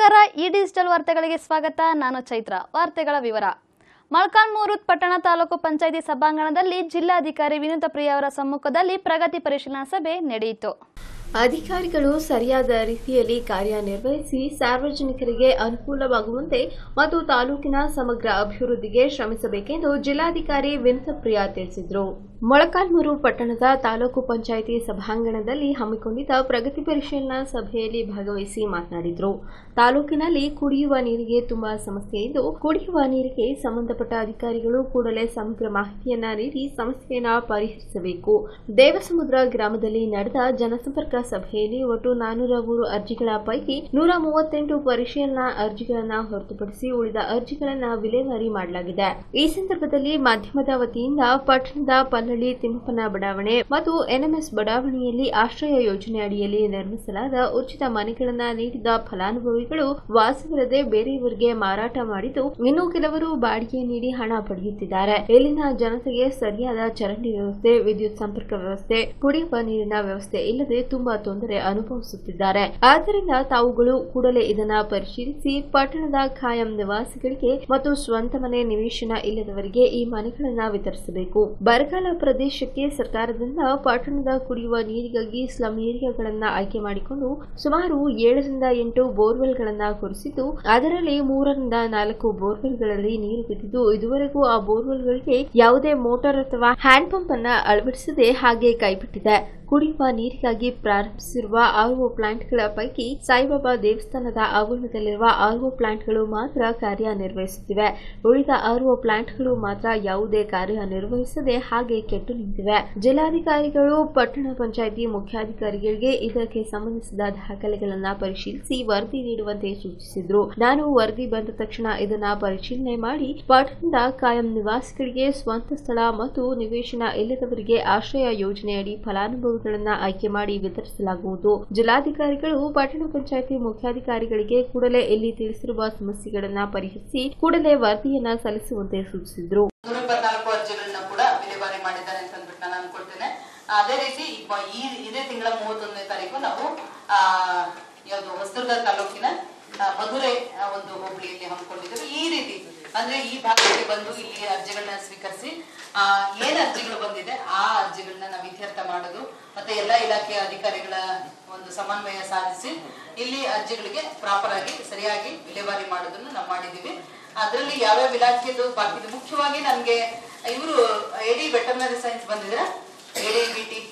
ನಮಸ್ಕಾರ ಈ ಡಿಜಿಟಲ್ ವಾರ್ತೆಗಳಿಗೆ ಸ್ವಾಗತ ನಾನು ಚೈತ್ರ ವಾರ್ತೆಗಳ ವಿವರ ಮೊಳಕಾಲ್ಮೂರು ಪಟ್ಟಣ ತಾಲೂಕು ಪಂಚಾಯಿತಿ ಸಭಾಂಗಣದಲ್ಲಿ ಜಿಲ್ಲಾಧಿಕಾರಿ ವಿನೋದ ಪ್ರಿಯ ಅವರ ಸಮ್ಮುಖದಲ್ಲಿ ಪ್ರಗತಿ ಪರಿಶೀಲನಾ ಸಭೆ ನಡೆಯಿತು ಅಧಿಕಾರಿಗಳು ಸರಿಯಾದ ರೀತಿಯಲ್ಲಿ ಕಾರ್ಯನಿರ್ವಹಿಸಿ ಸಾರ್ವಜನಿಕರಿಗೆ ಅನುಕೂಲವಾಗುವಂತೆ ಮತ್ತು ತಾಲೂಕಿನ ಸಮಗ್ರ ಅಭಿವೃದ್ಧಿಗೆ ಶ್ರಮಿಸಬೇಕೆಂದು ಜಿಲ್ಲಾಧಿಕಾರಿ ವಿನತಪ್ರಿಯಾ ತಿಳಿಸಿದರು ಮೊಳಕಾಲ್ಮೂರು ಪಟ್ಟಣದ ತಾಲೂಕು ಪಂಚಾಯಿತಿ ಸಭಾಂಗಣದಲ್ಲಿ ಹಮ್ಮಿಕೊಂಡಿದ್ದ ಪ್ರಗತಿ ಪರಿಶೀಲನಾ ಸಭೆಯಲ್ಲಿ ಭಾಗವಹಿಸಿ ಮಾತನಾಡಿದರು ತಾಲೂಕಿನಲ್ಲಿ ಕುಡಿಯುವ ನೀರಿಗೆ ತುಂಬಾ ಸಮಸ್ಯೆ ಇದ್ದು ಕುಡಿಯುವ ನೀರಿಗೆ ಸಂಬಂಧಪಟ್ಟ ಅಧಿಕಾರಿಗಳು ಕೂಡಲೇ ಸಮಗ್ರ ಮಾಹಿತಿಯನ್ನ ನೀಡಿ ಸಮಸ್ಯೆಯನ್ನ ಪರಿಹರಿಸಬೇಕು ದೇವಸಮುದ್ರ ಗ್ರಾಮದಲ್ಲಿ ನಡೆದ ಜನಸಂಪರ್ಕ ಸಭೆಯಲ್ಲಿ ಒಟ್ಟು ನಾನೂರ ಮೂರು ಅರ್ಜಿಗಳ ಪೈಕಿ ನೂರ ಮೂವತ್ತೆಂಟು ಪರಿಶೀಲನಾ ಅರ್ಜಿಗಳನ್ನ ಹೊರತುಪಡಿಸಿ ಉಳಿದ ಅರ್ಜಿಗಳನ್ನ ವಿಲೇವಾರಿ ಮಾಡಲಾಗಿದೆ ಈ ಸಂದರ್ಭದಲ್ಲಿ ಮಾಧ್ಯಮದ ವತಿಯಿಂದ ಪಟ್ಟಣದ ಪಲ್ಲಳ್ಳಿ ತಿಮ್ಮಪ್ಪನ ಬಡಾವಣೆ ಮತ್ತು ಎನ್ಎಂಎಸ್ ಬಡಾವಣೆಯಲ್ಲಿ ಆಶ್ರಯ ಯೋಜನೆ ಅಡಿಯಲ್ಲಿ ನಿರ್ಮಿಸಲಾದ ಉಚಿತ ಮನೆಗಳನ್ನ ನೀಡಿದ ಫಲಾನುಭವಿಗಳು ವಾಸವಿಲ್ಲದೆ ಬೇರೆಯವರಿಗೆ ಮಾರಾಟ ಮಾಡಿದ್ದು ಇನ್ನು ಕೆಲವರು ಬಾಡಿಗೆ ನೀಡಿ ಹಣ ಪಡೆಯುತ್ತಿದ್ದಾರೆ ಇಲ್ಲಿನ ಜನತೆಗೆ ಸರಿಯಾದ ಚರಂಡಿ ವ್ಯವಸ್ಥೆ ವಿದ್ಯುತ್ ಸಂಪರ್ಕ ವ್ಯವಸ್ಥೆ ಕುಡಿಯುವ ನೀರಿನ ವ್ಯವಸ್ಥೆ ಇಲ್ಲದೆ ತುಂಬಾ ತೊಂದರೆ ಅನುಭವಿಸುತ್ತಿದ್ದಾರೆ ಆದ್ದರಿಂದ ತಾವುಗಳು ಕೂಡಲೇ ಇದನ್ನ ಪರಿಶೀಲಿಸಿ ಪಟ್ಟಣದ ಖಾಯಂ ನಿವಾಸಿಗಳಿಗೆ ಮತ್ತು ಸ್ವಂತ ಮನೆ ನಿವೇಶನ ಇಲ್ಲದವರಿಗೆ ಈ ಮನೆಗಳನ್ನ ವಿತರಿಸಬೇಕು ಬರಗಾಲ ಪ್ರದೇಶಕ್ಕೆ ಸರ್ಕಾರದಿಂದ ಪಟ್ಟಣದ ಕುಡಿಯುವ ನೀರಿಗಾಗಿ ಸ್ಲಂ ಏರಿಯಾಗಳನ್ನ ಆಯ್ಕೆ ಮಾಡಿಕೊಂಡು ಸುಮಾರು ಏಳರಿಂದ ಎಂಟು ಬೋರ್ವೆಲ್ಗಳನ್ನ ಕೊರೆಸಿದ್ದು ಅದರಲ್ಲಿ ಮೂರರಿಂದ ನಾಲ್ಕು ಬೋರ್ವೆಲ್ಗಳಲ್ಲಿ ನೀರು ಬಿದ್ದಿದ್ದು ಇದುವರೆಗೂ ಆ ಬೋರ್ವೆಲ್ಗಳಿಗೆ ಯಾವುದೇ ಮೋಟಾರ್ ಅಥವಾ ಹ್ಯಾಂಡ್ ಪಂಪ್ ಅನ್ನ ಅಳವಡಿಸದೆ ಹಾಗೆ ಕೈಬಿಟ್ಟಿದೆ ಕುಡಿಯುವ ನೀರಿಗಾಗಿ ಪ್ರಾರಂಭಿಸಿರುವ ಆರ್ಒ ಪ್ಲಾಂಟ್ಗಳ ಪೈಕಿ ಸಾಯಿಬಾಬಾ ದೇವಸ್ಥಾನದ ಆವರಣದಲ್ಲಿರುವ ಆರ್ಒ ಪ್ಲಾಂಟ್ಗಳು ಮಾತ್ರ ಕಾರ್ಯನಿರ್ವಹಿಸುತ್ತಿವೆ ಉಳಿದ ಆರ್ಒ ಪ್ಲಾಂಟ್ಗಳು ಮಾತ್ರ ಯಾವುದೇ ಕಾರ್ಯನಿರ್ವಹಿಸದೆ ಹಾಗೆ ಕೆಟ್ಟು ನಿಂತಿವೆ ಜಿಲ್ಲಾಧಿಕಾರಿಗಳು ಪಟ್ಟಣ ಪಂಚಾಯಿತಿ ಮುಖ್ಯಾಧಿಕಾರಿಗಳಿಗೆ ಇದಕ್ಕೆ ಸಂಬಂಧಿಸಿದ ದಾಖಲೆಗಳನ್ನ ಪರಿಶೀಲಿಸಿ ವರದಿ ನೀಡುವಂತೆ ಸೂಚಿಸಿದ್ರು ನಾನು ವರದಿ ಬಂದ ತಕ್ಷಣ ಇದನ್ನ ಪರಿಶೀಲನೆ ಮಾಡಿ ಪಟ್ಟಣದ ಕಾಯಂ ನಿವಾಸಿಗಳಿಗೆ ಸ್ವಂತ ಸ್ಥಳ ಮತ್ತು ನಿವೇಶನ ಇಲ್ಲದವರಿಗೆ ಆಶ್ರಯ ಯೋಜನೆಯಡಿ ಫಲಾನುಭವಿಗಳನ್ನ ಆಯ್ಕೆ ಮಾಡಿ ವಿತರಿಸಲಾಗುವುದು ಜಿಲ್ಲಾಧಿಕಾರಿಗಳು ಪಟ್ಟಣ ಪಂಚಾಯಿತಿ ಮುಖ್ಯಾಧಿಕಾರಿಗಳಿಗೆ ಕೂಡಲೇ ಇಲ್ಲಿ ತಿಳಿಸಿರುವ ಸಮಸ್ಯೆಗಳನ್ನ ಪರಿಹರಿಸಿ ಕೂಡಲೇ ವರದಿಯನ್ನ ಸಲ್ಲಿಸುವಂತೆ ಸೂಚಿಸಿದ್ರು ನೂರ ಇಪ್ಪತ್ನಾಲ್ಕು ಅರ್ಜಿಗಳನ್ನ ಕೂಡ ವಿಲೇವಾರಿ ಮಾಡಿದ್ದಾರೆ ಅಂತ ಅಂದ್ಬಿಟ್ಟು ನಾನು ಅನ್ಕೊಳ್ತೇನೆ ಅದೇ ರೀತಿ ಈಗ ಈ ಇದೇ ತಿಂಗಳ ಮೂವತ್ತೊಂದನೇ ತಾರೀಕು ನಾವು ಆ ಯಾವುದು ಹೊಸದುರ್ಗ ತಾಲೂಕಿನ ಆ, ಮಧುರೈ ಆ, ಒಂದು ಹೋಬಳಿಯಲ್ಲಿ ಹಮ್ಮಿಕೊಂಡಿದ್ದೇವೆ ಈ ರೀತಿ ಅಂದ್ರೆ ಈ ಭಾಗಕ್ಕೆ ಬಂದು ಇಲ್ಲಿ ಅರ್ಜಿಗಳನ್ನ ಸ್ವೀಕರಿಸಿ ಆ ಏನ್ ಅರ್ಜಿಗಳು ಬಂದಿದೆ ಆ ಅರ್ಜಿಗಳನ್ನ ನಾವು ಇತ್ಯರ್ಥ ಮಾಡೋದು ಮತ್ತೆ ಎಲ್ಲಾ ಇಲಾಖೆಯ ಅಧಿಕಾರಿಗಳ ಒಂದು ಸಮನ್ವಯ ಸಾಧಿಸಿ ಇಲ್ಲಿ ಅರ್ಜಿಗಳಿಗೆ ಪ್ರಾಪರ್ ಆಗಿ ಸರಿಯಾಗಿ ವಿಲೇವಾರಿ ಮಾಡೋದನ್ನ ನಾವು ಮಾಡಿದೀವಿ ಅದರಲ್ಲಿ ಯಾವ್ಯಾವ ಇಲಾಖೆದು ಬಾಕಿ ಇದೆ ಮುಖ್ಯವಾಗಿ ನನ್ಗೆ ಇವರು ಎಡಿ ವೆಟರ್ನರಿ ಸೈನ್ಸ್ ಬಂದಿದ್ರ ಎಡಿ ಬಿ ಟಿ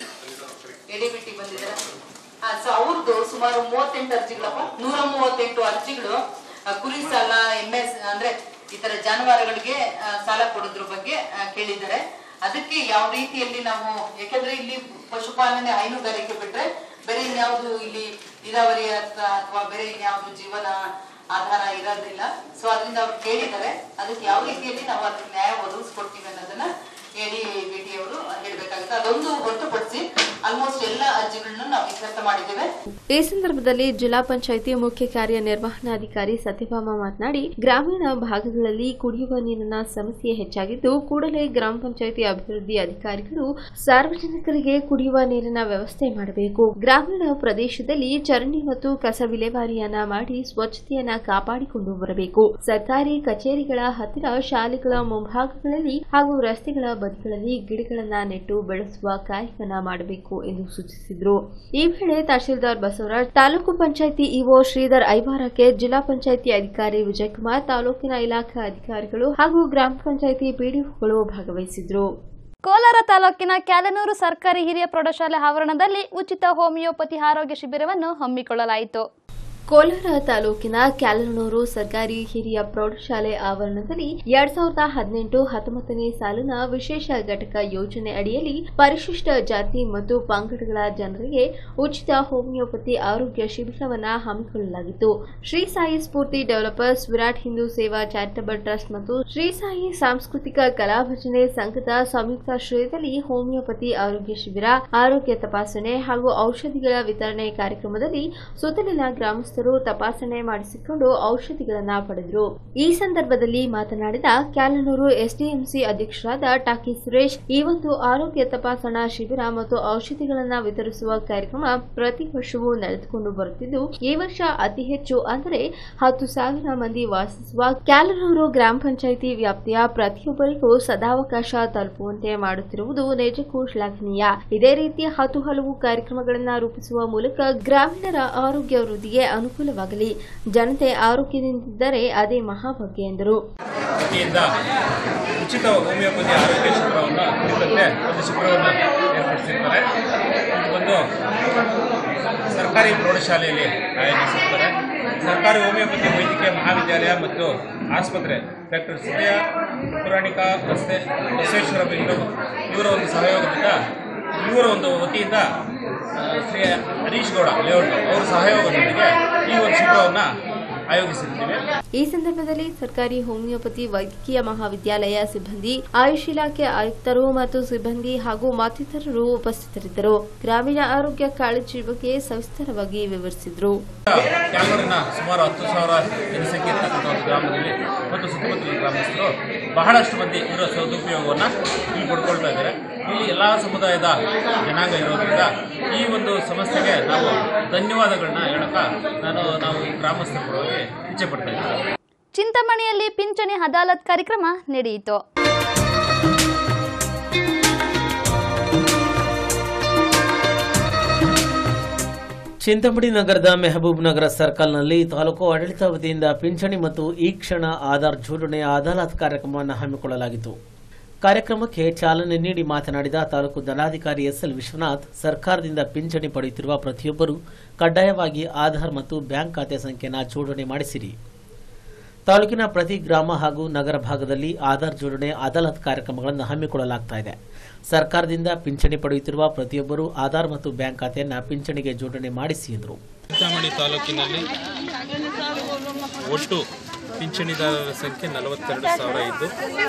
ಎಡಿ ಬಿ ಟಿ ಬಂದಿದ್ರ ಸೊ ಅವ್ರದ್ದು ಸುಮಾರು ಮೂವತ್ತೆಂಟು ಅರ್ಜಿಗಳಪ್ಪ ನೂರ ಮೂವತ್ತೆಂಟು ಅರ್ಜಿಗಳು ಆ, ಕುರಿ ಸಾಲ ಎಮ್ಮೆ ಸ- ಅಂದ್ರೆ ಈ ತರ ಜಾನುವಾರುಗಳಿಗೆ ಆ, ಸಾಲ ಕೊಡೋದ್ರ ಬಗ್ಗೆ ಆ, ಕೇಳಿದ್ದಾರೆ ಅದಕ್ಕೆ ಯಾವ ರೀತಿಯಲ್ಲಿ ನಾವು ಯಾಕಂದ್ರೆ ಇಲ್ಲಿ ಪಶುಪಾಲನೆ ಹೈನುಗಾರಿಕೆ ಬಿಟ್ರೆ ಬೇರೆ ಇನ್ಯಾವುದು ಇಲ್ಲಿ ನೀರಾವರಿ ಅಥವಾ ಬೇರೆ ಇನ್ಯಾವುದು ಜೀವನ ಆಧಾರ ಇರೋದಿಲ್ಲ ಸೊ ಅದರಿಂದ ಅವ್ರು ಕೇಳಿದ್ದಾರೆ ಅದಕ್ಕೆ ಯಾವ ರೀತಿಯಲ್ಲಿ ನಾವು ಅದಕ್ಕೆ ನ್ಯಾಯ ಒದಗಿಸ್ಕೊಡ್ತೀವಿ ಅನ್ನೋದನ್ನ ಎಡಿ ಬಿ ಟಿ ಅವರು ಹೇಳ್ಬೇಕಾಗುತ್ತೆ ಅದೊಂದು ಹೊರತುಪಡಿಸಿ ಆಲ್ಮೋಸ್ಟ್ ಎಲ್ಲ ಅರ್ಜಿಗಳನ್ನು ನಾವು ಇತ್ಯರ್ಥ ಮಾಡಿದ್ದೇವೆ ಈ ಸಂದರ್ಭದಲ್ಲಿ ಜಿಲ್ಲಾ ಪಂಚಾಯಿತಿ ಮುಖ್ಯ ಕಾರ್ಯನಿರ್ವಹಣಾಧಿಕಾರಿ ಸತ್ಯಭಾಮ ಮಾತನಾಡಿ ಗ್ರಾಮೀಣ ಭಾಗಗಳಲ್ಲಿ ಕುಡಿಯುವ ನೀರಿನ ಸಮಸ್ಯೆ ಹೆಚ್ಚಾಗಿದ್ದು ಕೂಡಲೇ ಗ್ರಾಮ ಪಂಚಾಯಿತಿ ಅಭಿವೃದ್ಧಿ ಅಧಿಕಾರಿಗಳು ಸಾರ್ವಜನಿಕರಿಗೆ ಕುಡಿಯುವ ನೀರಿನ ವ್ಯವಸ್ಥೆ ಮಾಡಬೇಕು ಗ್ರಾಮೀಣ ಪ್ರದೇಶದಲ್ಲಿ ಚರಂಡಿ ಮತ್ತು ಕಸ ವಿಲೇವಾರಿಯನ್ನ ಮಾಡಿ ಸ್ವಚ್ಛತೆಯನ್ನ ಕಾಪಾಡಿಕೊಂಡು ಬರಬೇಕು ಸರ್ಕಾರಿ ಕಚೇರಿಗಳ ಹತ್ತಿರ ಶಾಲೆಗಳ ಮುಂಭಾಗಗಳಲ್ಲಿ ಹಾಗೂ ರಸ್ತೆಗಳ ಬದಿಗಳಲ್ಲಿ ಗಿಡಗಳನ್ನ ನೆಟ್ಟು ಬೆಳೆಸುವ ಕಾರ್ಯವನ್ನ ಮಾಡಬೇಕು ಎಂದು ಸೂಚಿಸಿದರು ಈ ವೇಳೆ ತಹಶೀಲ್ದಾರ್ ಬಸವರಾಜ್ ತಾಲೂಕು ಪಂಚಾಯಿತಿ ಇಒ ಶ್ರೀಧರ್ ಐವಾರಕ್ಕೆ ಜಿಲ್ಲಾ ಪಂಚಾಯಿತಿ ಅಧಿಕಾರಿ ವಿಜಯಕುಮಾರ್ ತಾಲೂಕಿನ ಇಲಾಖಾ ಅಧಿಕಾರಿಗಳು ಹಾಗೂ ಗ್ರಾಮ ಪಂಚಾಯಿತಿ ಪಿಡಿಒಗಳು ಭಾಗವಹಿಸಿದ್ರು ಕೋಲಾರ ತಾಲೂಕಿನ ಕ್ಯಾಲನೂರು ಸರ್ಕಾರಿ ಹಿರಿಯ ಪ್ರೌಢಶಾಲೆ ಆವರಣದಲ್ಲಿ ಉಚಿತ ಹೋಮಿಯೋಪತಿ ಆರೋಗ್ಯ ಶಿಬಿರವನ್ನು ಹಮ್ಮಿಕೊಳ್ಳಲಾಯಿತು ಕೋಲಾರ ತಾಲೂಕಿನ ಕ್ಯಾಲನೂರು ಸರ್ಕಾರಿ ಹಿರಿಯ ಪ್ರೌಢಶಾಲೆ ಆವರಣದಲ್ಲಿ ಎರಡ್ ಸಾವಿರದ ಹದಿನೆಂಟು ಹತ್ತೊಂಬತ್ತನೇ ಸಾಲಿನ ವಿಶೇಷ ಘಟಕ ಯೋಜನೆ ಅಡಿಯಲ್ಲಿ ಪರಿಶಿಷ್ಟ ಜಾತಿ ಮತ್ತು ಪಂಗಡಗಳ ಜನರಿಗೆ ಉಚಿತ ಹೋಮಿಯೋಪತಿ ಆರೋಗ್ಯ ಶಿಬಿರವನ್ನು ಹಮ್ಮಿಕೊಳ್ಳಲಾಗಿತ್ತು Shri Sai Spoorthi developers Virat Hindu Seva charitable trust ಮತ್ತು ಶ್ರೀ ಸಾಯಿ ಸಾಂಸ್ಕೃತಿಕ ಕಲಾಭಜನೆ ಸಂಘದ ಸಂಯುಕ್ತಾಶ್ರಯದಲ್ಲಿ ಹೋಮಿಯೋಪತಿ ಆರೋಗ್ಯ ಶಿಬಿರ ಆರೋಗ್ಯ ತಪಾಸಣೆ ಹಾಗೂ ಔಷಧಿಗಳ ವಿತರಣೆ ಕಾರ್ಯಕ್ರಮದಲ್ಲಿ ಸುತ್ತಲಿನ ಗ್ರಾಮಸ್ಥರು ಗ್ರಾಮಸ್ಥರು ತಪಾಸಣೆ ಮಾಡಿಸಿಕೊಂಡು ಔಷಧಿಗಳನ್ನ ಪಡೆದರು ಈ ಸಂದರ್ಭದಲ್ಲಿ ಮಾತನಾಡಿದ ಕ್ಯಾಲನೂರು ಎಸ್ಡಿಎಂಸಿ ಅಧ್ಯಕ್ಷರಾದ ಟಾಕಿ ಸುರೇಶ್ ಈ ಒಂದು ಆರೋಗ್ಯ ತಪಾಸಣಾ ಶಿಬಿರ ಮತ್ತು ಔಷಧಿಗಳನ್ನ ವಿತರಿಸುವ ಕಾರ್ಯಕ್ರಮ ಪ್ರತಿ ವರ್ಷವೂ ನಡೆದುಕೊಂಡು ಬರುತ್ತಿದ್ದು ಈ ವರ್ಷ ಅತಿ ಹೆಚ್ಚು ಅಂದರೆ ಹತ್ತು ಸಾವಿರ ಮಂದಿ ವಾಸಿಸುವ ಕ್ಯಾಲನೂರು ಗ್ರಾಮ ಪಂಚಾಯಿತಿ ವ್ಯಾಪ್ತಿಯ ಪ್ರತಿಯೊಬ್ಬರಿಗೂ ಸದಾವಕಾಶ ತಲುಪುವಂತೆ ಮಾಡುತ್ತಿರುವುದು ನಿಜಕ್ಕೂ ಶ್ಲಾಘನೀಯ ಇದೇ ರೀತಿ ಹತ್ತು ಹಲವು ಕಾರ್ಯಕ್ರಮಗಳನ್ನು ರೂಪಿಸುವ ಮೂಲಕ ಗ್ರಾಮೀಣರ ಆರೋಗ್ಯ ವೃದ್ಧಿಗೆ ಅನುಕೂಲವಾಗಲಿ ಜನತೆ ಆರೋಗ್ಯದಿಂದಿದ್ದರೆ ಅದೇ ಮಹಾಭಾಗ್ಯ ಎಂದರು ವತಿಯಿಂದ ಉಚಿತ ಹೋಮಿಯೋಪತಿ ಆರೋಗ್ಯ ಶಿಬಿರವನ್ನು ಕುರಿತಂತೆ ಒಂದು ಶಿಬಿರವನ್ನು ಏರ್ಪಡಿಸಿರ್ತಾರೆ ಇದು ಬಂದು ಸರ್ಕಾರಿ ಪ್ರೌಢಶಾಲೆಯಲ್ಲಿ ಆಯೋಜಿಸಿರ್ತಾರೆ ಸರ್ಕಾರಿ ಹೋಮಿಯೋಪತಿ ವೈದ್ಯಕೀಯ ಮಹಾವಿದ್ಯಾಲಯ ಮತ್ತು ಆಸ್ಪತ್ರೆ ಡಾಕ್ಟರ್ ಸಿದ್ದಯ್ಯ ಪುರಾಣಿಕ ರಸ್ತೆ ಬಸವೇಶ್ವರ ಬೆಂಗಳೂರು ಇವರ ಒಂದು ಸಹಯೋಗದಿಂದ ಇವರ ಒಂದು ವತಿಯಿಂದ ಆ, ಶ್ರೀ ಹರೀಶ್ ಗೌಡ ಲೇಔಟ್ ಅವರ ಸಹಯೋಗದೊಂದಿಗೆ ಈ ಒಂದು ಶಿಬಿರವನ್ನು ಆಯೋಜಿಸಿರ್ತೀವಿ ಈ ಸಂದರ್ಭದಲ್ಲಿ ಸರ್ಕಾರಿ ಹೋಮಿಯೋಪತಿ ವೈದ್ಯಕೀಯ ಮಹಾವಿದ್ಯಾಲಯ ಸಿಬ್ಬಂದಿ ಆಯುಷ್ ಇಲಾಖೆ ಆಯುಕ್ತರು ಮತ್ತು ಸಿಬ್ಬಂದಿ ಹಾಗೂ ಮತ್ತಿತರರು ಉಪಸ್ಥಿತರಿದ್ದರು ಗ್ರಾಮೀಣ ಆರೋಗ್ಯ ಕಾಳಜಿ ಬಗ್ಗೆ ಸವಿಸ್ತಾರವಾಗಿ ವಿವರಿಸಿದರು ಕ್ಯಾಲ್ವರಿನ ಸುಮಾರು ಹತ್ತು ಸಾವಿರ ಜನಸಂಖ್ಯೆ ಇರ್ತಕ್ಕಂಥ ಒಂದು ಗ್ರಾಮದಲ್ಲಿ ಮತ್ತು ಸುತ್ತಮುತ್ತಲಿನ ಗ್ರಾಮಸ್ಥರು ಬಹಳಷ್ಟು ಮಂದಿ ಇದರ ಸದುಪಯೋಗವನ್ನು ಇಲ್ಲಿ ಪಡ್ಕೊಳ್ತಾ ಇದ್ದಾರೆ ಇಲ್ಲಿ ಎಲ್ಲ ಸಮುದಾಯದ ಜನಾಂಗ ಇರೋದ್ರಿಂದ ಈ ಒಂದು ಸಮಸ್ಯೆಗೆ ನಾವು ಧನ್ಯವಾದಗಳನ್ನ ಹೇಳಕ ನಾನು ನಾವು ಈ ಗ್ರಾಮಸ್ಥರ ಪರವಾಗಿ ಇಚ್ಛೆ ಪಡ್ತಾ ಇದ್ದೀವಿ ಚಿಂತಾಮಣಿಯಲ್ಲಿ ಪಿಂಚಣಿ ಅದಾಲತ್ ಕಾರ್ಯಕ್ರಮ ನಡೆಯಿತು ಚಿಂತಾಮಣಿ ನಗರದ ಮೆಹಬೂಬ್ ನಗರ ಸರ್ಕಲ್ನಲ್ಲಿ ತಾಲೂಕು ಆಡಳಿತ ವತಿಯಿಂದ ಪಿಂಚಣಿ ಮತ್ತು ಈ ಕ್ಷಣ ಆಧಾರ್ ಜೋಡಣೆ ಅದಾಲತ್ ಕಾರ್ಯಕ್ರಮವನ್ನು ಹಮ್ಮಿಕೊಳ್ಳಲಾಗಿತ್ತು ಕಾರ್ಯಕ್ರಮಕ್ಕೆ ಚಾಲನೆ ನೀಡಿ ಮಾತನಾಡಿದ ತಾಲೂಕು ದಂಡಾಧಿಕಾರಿ ಎಸ್ಎಲ್ ವಿಶ್ವನಾಥ್ ಸರ್ಕಾರದಿಂದ ಪಿಂಚಣಿ ಪಡೆಯುತ್ತಿರುವ ಪ್ರತಿಯೊಬ್ಬರು ಕಡ್ಡಾಯವಾಗಿ ಆಧಾರ್ ಮತ್ತು ಬ್ಯಾಂಕ್ ಖಾತೆ ಸಂಖ್ಯೆಯನ್ನು ಜೋಡಣೆ ಮಾಡಿಸಿರಿ ತಾಲೂಕಿನ ಪ್ರತಿ ಗ್ರಾಮ ಹಾಗೂ ನಗರ ಭಾಗದಲ್ಲಿ ಆಧಾರ್ ಜೋಡಣೆ ಅದಾಲತ್ ಕಾರ್ಯಕ್ರಮಗಳನ್ನು ಹಮ್ಮಿಕೊಳ್ಳಲಾಗ್ತಾ ಇದೆ ಸರ್ಕಾರದಿಂದ ಪಿಂಚಣಿ ಪಡೆಯುತ್ತಿರುವ ಪ್ರತಿಯೊಬ್ಬರು ಆಧಾರ್ ಮತ್ತು ಬ್ಯಾಂಕ್ ಖಾತೆಯನ್ನು ಪಿಂಚಣಿಗೆ ಜೋಡಣೆ ಮಾಡಿಸಿ ಎಂದರು ಚಿಂತಾಮಣಿ ತಾಲೂಕಿನಲ್ಲಿ ಒಟ್ಟು ಪಿಂಚಣಿದಾರರ ಸಂಖ್ಯೆ ನಲವತ್ತೆರಡು ಸಾವಿರ ಇದ್ದು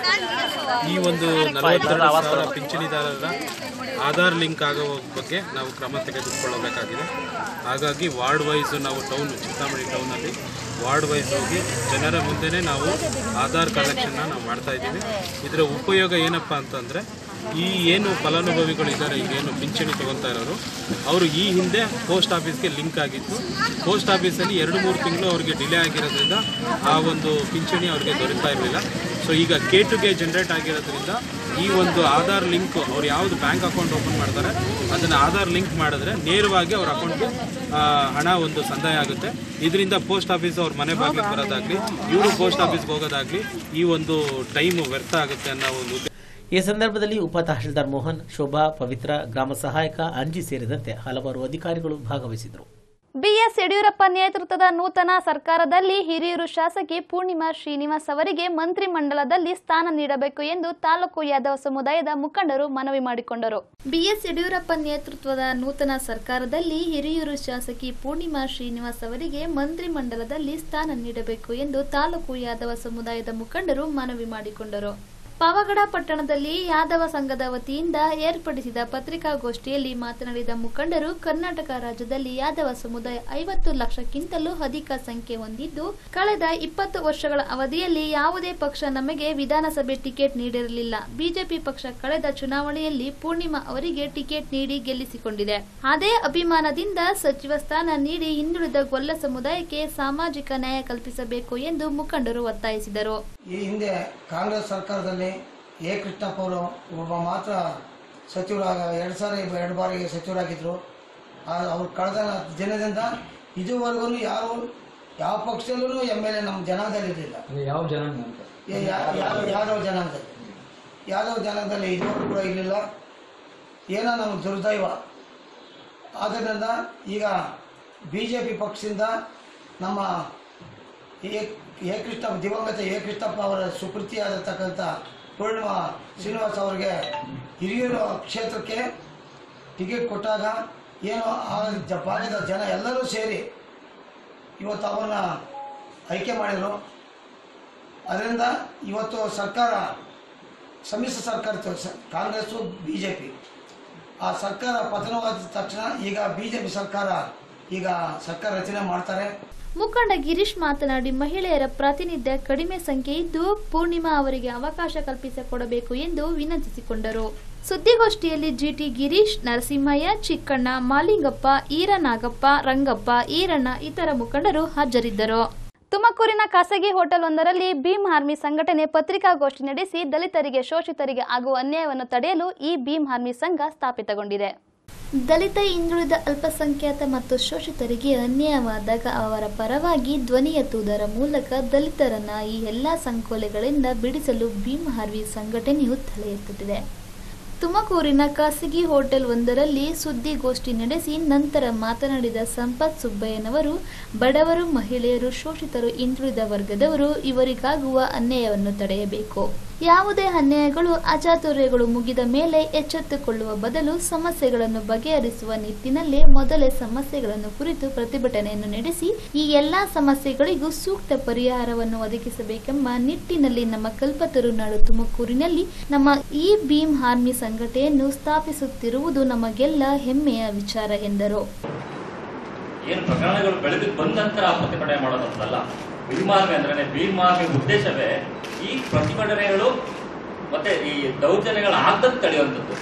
ಈ ಒಂದು ನಲವತ್ತೆರಡು ಸಾವಿರ ಪಿಂಚಣಿದಾರರ ಆಧಾರ್ ಲಿಂಕ್ ಆಗುವ ಬಗ್ಗೆ ನಾವು ಕ್ರಮ ತೆಗೆದುಕೊಳ್ಳಬೇಕಾಗಿದೆ ಹಾಗಾಗಿ ವಾರ್ಡ್ ವೈಸ್ ನಾವು ಟೌನ್ ಚಿಂತಾಮಣಿ ಟೌನಲ್ಲಿ ವಾರ್ಡ್ ವೈಸ್ ಹೋಗಿ ಜನರ ಮುಂದೆನೇ ನಾವು ಆಧಾರ್ ಕಲೆಕ್ಷನ್ನ ನಾವು ಮಾಡ್ತಾ ಇದ್ದೀವಿ ಇದರ ಉಪಯೋಗ ಏನಪ್ಪ ಅಂತಂದರೆ ಈ ಏನು ಫಲಾನುಭವಿಗಳಿದ್ದಾರೆ ಈಗೇನು ಪಿಂಚಣಿ ತಗೊಳ್ತಾ ಇರೋರು ಅವರು ಈ ಹಿಂದೆ ಪೋಸ್ಟ್ ಆಫೀಸ್ಗೆ ಲಿಂಕ್ ಆಗಿತ್ತು ಪೋಸ್ಟ್ ಆಫೀಸಲ್ಲಿ ಎರಡು ಮೂರು ತಿಂಗಳು ಅವರಿಗೆ ಡಿಲೇ ಆಗಿರೋದ್ರಿಂದ ಆ ಒಂದು ಪಿಂಚಣಿ ಅವರಿಗೆ ದೊರೀತಾ ಇರಲಿಲ್ಲ ಸೊ ಈಗ ಕೆ ಟು ಗೆ ಜನರೇಟ್ ಆಗಿರೋದ್ರಿಂದ ಈ ಒಂದು ಆಧಾರ್ ಲಿಂಕ್ ಅವ್ರು ಯಾವುದು ಬ್ಯಾಂಕ್ ಅಕೌಂಟ್ ಓಪನ್ ಮಾಡ್ತಾರೆ ಅದನ್ನು ಆಧಾರ್ ಲಿಂಕ್ ಮಾಡಿದ್ರೆ ನೇರವಾಗಿ ಅವ್ರ ಅಕೌಂಟ್ಗೆ ಹಣ ಒಂದು ಸಂದಾಯ ಆಗುತ್ತೆ ಇದರಿಂದ ಪೋಸ್ಟ್ ಆಫೀಸ್ ಅವ್ರ ಮನೆ ಬಾಗಿಲಿಗೆ ಬರೋದಾಗ್ಲಿ ಇವರು ಪೋಸ್ಟ್ ಆಫೀಸ್ಗೆ ಹೋಗೋದಾಗ್ಲಿ ಈ ಒಂದು ಟೈಮ್ ವ್ಯರ್ಥ ಆಗುತ್ತೆ ಅನ್ನೋ ಒಂದು ಉದ್ದೇಶ ಈ ಸಂದರ್ಭದಲ್ಲಿ ಉಪ ತಹಶೀಲ್ದಾರ್ ಮೋಹನ್ ಶೋಭಾ ಪವಿತ್ರ ಗ್ರಾಮ ಸಹಾಯಕ ಅಂಜಿ ಸೇರಿದಂತೆ ಹಲವಾರು ಅಧಿಕಾರಿಗಳು ಭಾಗವಹಿಸಿದರು ಬಿಎಸ್ ಯಡಿಯೂರಪ್ಪ ನೇತೃತ್ವದ ನೂತನ ಸರ್ಕಾರದಲ್ಲಿ ಹಿರಿಯೂರು ಶಾಸಕಿ ಪೂರ್ಣಿಮಾ ಶ್ರೀನಿವಾಸ್ ಅವರಿಗೆ ಮಂತ್ರಿಮಂಡಲದಲ್ಲಿ ಸ್ಥಾನ ನೀಡಬೇಕು ಎಂದು ತಾಲೂಕು ಯಾದವ ಸಮುದಾಯದ ಮುಖಂಡರು ಮನವಿ ಮಾಡಿಕೊಂಡರು ಬಿಎಸ್ ಯಡಿಯೂರಪ್ಪ ನೇತೃತ್ವದ ನೂತನ ಸರ್ಕಾರದಲ್ಲಿ ಹಿರಿಯೂರು ಶಾಸಕಿ ಪೂರ್ಣಿಮಾ ಶ್ರೀನಿವಾಸ್ ಅವರಿಗೆ ಮಂತ್ರಿಮಂಡಲದಲ್ಲಿ ಸ್ಥಾನ ನೀಡಬೇಕು ಎಂದು ತಾಲೂಕು ಯಾದವ ಸಮುದಾಯದ ಮುಖಂಡರು ಮನವಿ ಮಾಡಿಕೊಂಡರು ಪಾವಗಡ ಪಟ್ಟಣದಲ್ಲಿ ಯಾದವ ಸಂಘದ ವತಿಯಿಂದ ಏರ್ಪಡಿಸಿದ ಪತ್ರಿಕಾಗೋಷ್ಠಿಯಲ್ಲಿ ಮಾತನಾಡಿದ ಮುಖಂಡರು ಕರ್ನಾಟಕ ರಾಜ್ಯದಲ್ಲಿ ಯಾದವ ಸಮುದಾಯ ಐವತ್ತು ಲಕ್ಷಕ್ಕಿಂತಲೂ ಅಧಿಕ ಸಂಖ್ಯೆ ಹೊಂದಿದ್ದು ಕಳೆದ ಇಪ್ಪತ್ತು ವರ್ಷಗಳ ಅವಧಿಯಲ್ಲಿ ಯಾವುದೇ ಪಕ್ಷ ನಮಗೆ ವಿಧಾನಸಭೆ ಟಿಕೆಟ್ ನೀಡಿರಲಿಲ್ಲ ಬಿಜೆಪಿ ಪಕ್ಷ ಕಳೆದ ಚುನಾವಣೆಯಲ್ಲಿ ಪೂರ್ಣಿಮಾ ಅವರಿಗೆ ಟಿಕೆಟ್ ನೀಡಿ ಗೆಲ್ಲಿಸಿಕೊಂಡಿದೆ ಅದೇ ಅಭಿಮಾನದಿಂದ ಸಚಿವ ಸ್ಥಾನ ನೀಡಿ ಹಿಂದುಳಿದ ಗೊಲ್ಲ ಸಮುದಾಯಕ್ಕೆ ಸಾಮಾಜಿಕ ನ್ಯಾಯ ಕಲ್ಪಿಸಬೇಕು ಎಂದು ಮುಖಂಡರು ಒತ್ತಾಯಿಸಿದರು ಈ ಹಿಂದೆ ಕಾಂಗ್ರೆಸ್ ಸರ್ಕಾರದಲ್ಲಿ ಎ ಕೃಷ್ಣಪ್ಪ ಅವರು ಒಬ್ಬ ಮಾತ್ರ ಸಚಿವರಾಗ ಎರಡು ಸಾರಿ ಎರಡು ಬಾರಿಗೆ ಸಚಿವರಾಗಿದ್ದರು ಅವ್ರು ಕಳೆದ ದಿನದಿಂದ ಇದುವರೆಗೂ ಯಾರು ಯಾವ ಪಕ್ಷದಲ್ಲೂ ಎಮ್ ಎಲ್ ಎ ನಮ್ಮ ಜನಾಂಗದಲ್ಲಿ ಇರಲಿಲ್ಲ ಯಾವ ಜನಾಂಗ ಅಂತ ಯಾದವ ಜನಾಂಗದಲ್ಲಿ ಯಾದವ ಜನಾಂಗದಲ್ಲಿ ಇದುವರೆಗೂ ಕೂಡ ಇರಲಿಲ್ಲ ಏನೋ ನಮಗೆ ದುರ್ದೈವ ಆದ್ದರಿಂದ ಈಗ ಬಿ ಜೆ ಪಿ ಪಕ್ಷದಿಂದ ನಮ್ಮ ಎ ಎ ಕೃಷ್ಣಪ್ಪ ದಿವಂಗತ ಎ ಕೃಷ್ಣಪ್ಪ ಅವರ ಸುಕೃತಿಯಾಗಿರ್ತಕ್ಕಂಥ ಪೂರ್ಣಿಮಾ ಶ್ರೀನಿವಾಸ್ ಅವರಿಗೆ ಹಿರಿಯೂರು ಕ್ಷೇತ್ರಕ್ಕೆ ಟಿಕೆಟ್ ಕೊಟ್ಟಾಗ ಏನು ಆ ಜ ಭಾಗದ ಜನ ಎಲ್ಲರೂ ಸೇರಿ ಇವತ್ತು ಅವ್ರನ್ನ ಆಯ್ಕೆ ಮಾಡಿದರು ಅದರಿಂದ ಇವತ್ತು ಸರ್ಕಾರ ಸಮ್ಮಿಶ್ರ ಸರ್ಕಾರ ಇತ್ತು, ಸ- ಕಾಂಗ್ರೆಸ್ಸು ಬಿ ಜೆ ಪಿ ಆ ಸರ್ಕಾರ ಪತನವಾದ ತಕ್ಷಣ ಈಗ ಬಿ ಜೆ ಪಿ ಸರ್ಕಾರ ಈಗ ಸರ್ಕಾರ ರಚನೆ ಮಾಡ್ತಾರೆ ಮುಖಂಡ ಗಿರೀಶ್ ಮಾತನಾಡಿ ಮಹಿಳೆಯರ ಪ್ರಾತಿನಿಧ್ಯ ಕಡಿಮೆ ಸಂಖ್ಯೆ ಇದ್ದು ಪೂರ್ಣಿಮಾ ಅವರಿಗೆ ಅವಕಾಶ ಕಲ್ಪಿಸಿಕೊಡಬೇಕು ಎಂದು ವಿನಂತಿಸಿಕೊಂಡರು ಸುದ್ದಿಗೋಷ್ಠಿಯಲ್ಲಿ ಜಿಟಿ ಗಿರೀಶ್ ನರಸಿಂಹಯ್ಯ ಚಿಕ್ಕಣ್ಣ ಮಾಲಿಂಗಪ್ಪ ಈರನಾಗಪ್ಪ ರಂಗಪ್ಪ ಈರಣ್ಣ ಇತರ ಮುಖಂಡರು ಹಾಜರಿದ್ದರು ತುಮಕೂರಿನ ಖಾಸಗಿ ಹೋಟೆಲ್ ಒಂದರಲ್ಲಿ ಭೀಮ್ ಆರ್ಮಿ ಸಂಘಟನೆ ಪತ್ರಿಕಾಗೋಷ್ಠಿ ನಡೆಸಿ ದಲಿತರಿಗೆ ಶೋಷಿತರಿಗೆ ಆಗುವ ಅನ್ಯಾಯವನ್ನು ತಡೆಯಲು ಈ ಭೀಮ್ ಆರ್ಮಿ ಸಂಘ ಸ್ಥಾಪಿತಗೊಂಡಿದೆ ದಲಿತ ಹಿಂದುಳಿದ ಅಲ್ಪಸಂಖ್ಯಾತ ಮತ್ತು ಶೋಷಿತರಿಗೆ ಅನ್ಯಾಯವಾದಾಗ ಅವರ ಪರವಾಗಿ ಧ್ವನಿ ಎತ್ತುವುದರ ಮೂಲಕ ದಲಿತರನ್ನ ಈ ಎಲ್ಲಾ ಸಂಕೋಲೆಗಳಿಂದ ಬಿಡಿಸಲು ಭೀಮ್ ಆರ್ಮಿ ಸಂಘಟನೆಯು ತಲೆ ಎತ್ತುತ್ತಿದೆ ತುಮಕೂರಿನ ಖಾಸಗಿ ಹೋಟೆಲ್ ಒಂದರಲ್ಲಿ ಸುದ್ದಿಗೋಷ್ಠಿ ನಡೆಸಿ ನಂತರ ಮಾತನಾಡಿದ ಸಂಪತ್ ಸುಬ್ಬಯ್ಯನವರು ಬಡವರು ಮಹಿಳೆಯರು ಶೋಷಿತರು ಹಿಂದುಳಿದ ವರ್ಗದವರು ಇವರಿಗಾಗುವ ಅನ್ಯಾಯವನ್ನು ತಡೆಯಬೇಕು ಯಾವುದೇ ಅನ್ಯಾಯಗಳು ಅಚಾತುರ್ಯಗಳು ಮುಗಿದ ಮೇಲೆ ಎಚ್ಚೆತ್ತುಕೊಳ್ಳುವ ಬದಲು ಸಮಸ್ಯೆಗಳನ್ನು ಬಗೆಹರಿಸುವ ನಿಟ್ಟಿನಲ್ಲಿ ಮೊದಲೇ ಸಮಸ್ಯೆಗಳನ್ನು ಕುರಿತು ಪ್ರತಿಭಟನೆಯನ್ನು ನಡೆಸಿ ಈ ಎಲ್ಲಾ ಸಮಸ್ಯೆಗಳಿಗೂ ಸೂಕ್ತ ಪರಿಹಾರವನ್ನು ಒದಗಿಸಬೇಕೆಂಬ ನಿಟ್ಟಿನಲ್ಲಿ ನಮ್ಮ ಕಲ್ಪತರುನಾಡು ತುಮಕೂರಿನಲ್ಲಿ ನಮ್ಮ ಈ ಭೀಮ್ ಆರ್ಮಿ ಸಂಘಟನೆಯನ್ನು ಸ್ಥಾಪಿಸುತ್ತಿರುವುದು ನಮಗೆಲ್ಲ ಹೆಮ್ಮೆಯ ವಿಚಾರ ಎಂದರು ಏನು ಪ್ರಕರಣಗಳು ಬೆಳೆದು ಬಂದ ನಂತರ ಪ್ರತಿಭಟನೆ ಮಾಡೋದಂತಲ್ಲ ಭೀಮಾರ್ಮಿ ಅಂದ್ರೆ ಭೀಮಾರ್ಮಿ ಉದ್ದೇಶವೇ ಈ ಪ್ರತಿಭಟನೆಗಳು ಮತ್ತೆ ಈ ದೌರ್ಜನ್ಯಗಳು ಆಗದಂತೆ ತಡೆಯುವಂಥದ್ದು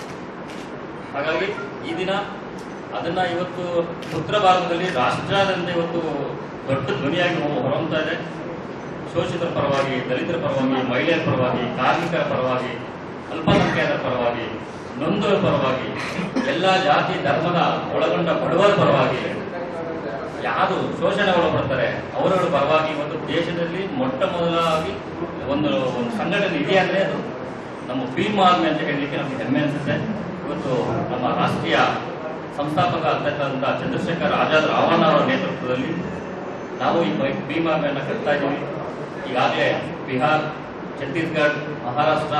ಹಾಗಾಗಿ ಈ ದಿನ ಅದನ್ನ ಇವತ್ತು ಉತ್ತರ ಭಾರತದಲ್ಲಿ ರಾಷ್ಟ್ರಾದ್ಯಂತ ಇವತ್ತು ದೊಡ್ಡ ಧ್ವನಿಯಾಗಿ ಹೊ- ಹೊರಹೊಮ್ತಾ ಇದೆ ಶೋಷಿತರ ಪರವಾಗಿ ದಲಿತರ ಪರವಾಗಿ ಮಹಿಳೆಯರ ಪರವಾಗಿ ಕಾರ್ಮಿಕರ ಪರವಾಗಿ ಅಲ್ಪಸಂಖ್ಯಾತರ ಪರವಾಗಿ ನೊಂದರ ಪರವಾಗಿ ಎಲ್ಲ ಜಾತಿ ಧರ್ಮದ ಒಳಗೊಂಡ ಬಡವರ ಪರವಾಗಿ ಯಾರು ಶೋಷಣೆ ಒಳಪಡ್ತಾರೆ ಅವರವರ ಪರವಾಗಿ ಒಂದು ದೇಶದಲ್ಲಿ ಮೊಟ್ಟ ಮೊದಲಾಗಿ ಒಂದು ಒಂದು ಸಂಘಟನೆ ಇದೆ ಅಂದ್ರೆ ಅದು ನಮ್ಮ ಭೀಮ್ ಆರ್ಮಿ ಅಂತ ಹೇಳಲಿಕ್ಕೆ ನಮಗೆ ಹೆಮ್ಮೆ ಅನಿಸುತ್ತೆ ಇವತ್ತು ನಮ್ಮ ರಾಷ್ಟ್ರೀಯ ಸಂಸ್ಥಾಪಕ ಅಧ್ಯಕ್ಷರಾದಂಥ ಚಂದ್ರಶೇಖರ್ ಆಜಾದ್ ರಾವಣ್ಣ ಅವರ ನೇತೃತ್ವದಲ್ಲಿ ನಾವು ಈ ಬೈ- ಭೀಮ್ ಆರ್ಮಿಯನ್ನು ಕಟ್ತಾ ಇದ್ದೀವಿ ಈಗಾಗಲೇ ಬಿಹಾರ್ ಛತ್ತೀಸ್ಗಢ ಮಹಾರಾಷ್ಟ್ರ